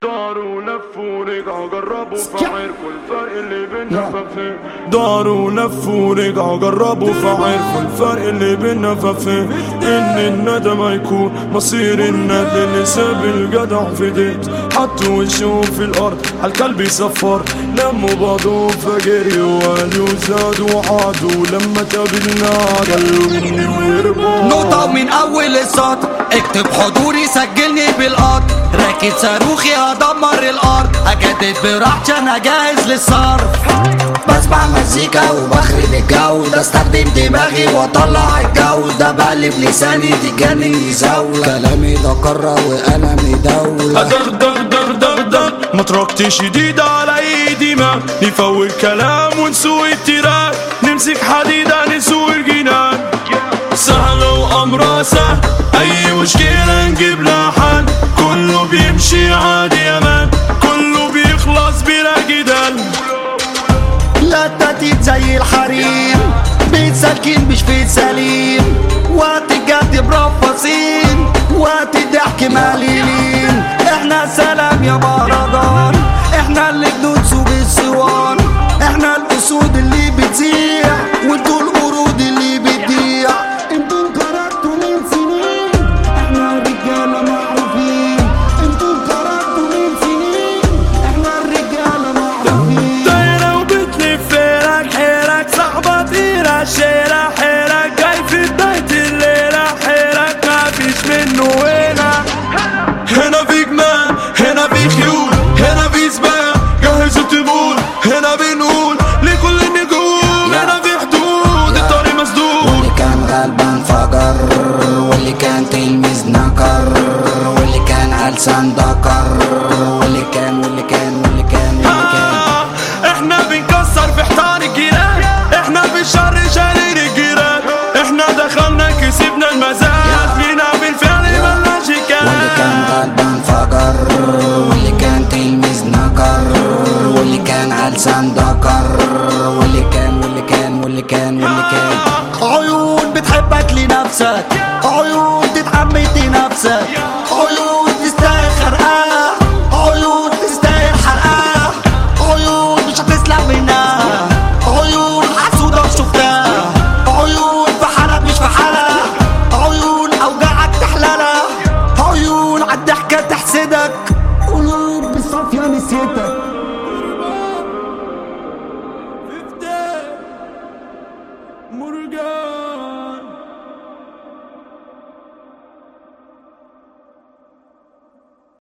داروا لفوا رجعوا جربوا فعرفوا الفرق اللي بينا ففين داروا لفوا رجعوا جربوا فعرفوا الفرق اللي بينا ففين ان الندم هيكون مصير الندل اللي ساب الجدع في ديت حطوا وشه في الارض عالكلب يصفر لموا بعضهم فجريوا وقالوا زادوا وعادوا لما تقابلنا قالوا مني ويربوا نقطة من أول السطر اكتب حضوري سجلني بالقطر راكب صاروخي هدمر الأرض هجدد براحتي أنا جاهز للصرف بسمع مزيكا وبخرب الجو ده استخدم دماغي واطلع الجو ده بقلب لساني تجنن يزول كلامي ده قارة وقلمي دولة دغ دغ دغ دغ دغ مطرقتي شديدة على ايدي ما نفوت كلام ونسوق التراك نمسك حديدة نسوق الجنان سهلة وأمرها سهل أي مشكلة نجيب لها حل كله بيمشي عادي يا مان كله بيخلص بلا جدال لا تتيت زي الحريم بيت سالكين مش بيت سليم وقت الجد برفاصين وقت الضحك مليلين احنا سلام يا مهرجان احنا اللي بندوس بالسوان احنا الاسود اللي بتزيع وانتوا القرود اللي بتضيع انتوا انقرضتوا من سنين احنا الرجاله معروفين انتوا انقرضتوا من سنين احنا الرجاله معروفين دايرة وبتلف لك حيلك صعبة تقيلة شيلة حيلك جاي في بداية الليلة حيلك مفيش منه هنا هنا في جمال هنا في خيول هنا في سباق جهزوا التبول هنا بنقول لكل النجوم هنا في حدود الطريق مسدود واللي كان غلبان فجر واللي كان تلميذ نكر واللي كان علسان دكر واللي كان واللي كان واللي كان واللي كان آه، احنا بنكسر في حيطان الجيران احنا في الشر شايلين الجيران احنا دخلنا كسبنا المزاد فينا بالفعل ملناش واللي كان كلام غلبان فجر واللي كان تلميذ نكر واللي كان علسان دكر واللي كان واللي كان واللي كان واللي كان عيون بتحبك لنفسك عيون تتحمس لنفسك عيون تستاهل خرقاه عيون تستاهل حرقاه عيون مش هتسلم منها عيون حسودة وشفتها عيون في حالك مش في حالك عيون اوجاعك تحللها عيون عالضحكة تحسدك قلوب بالصافية نسيتك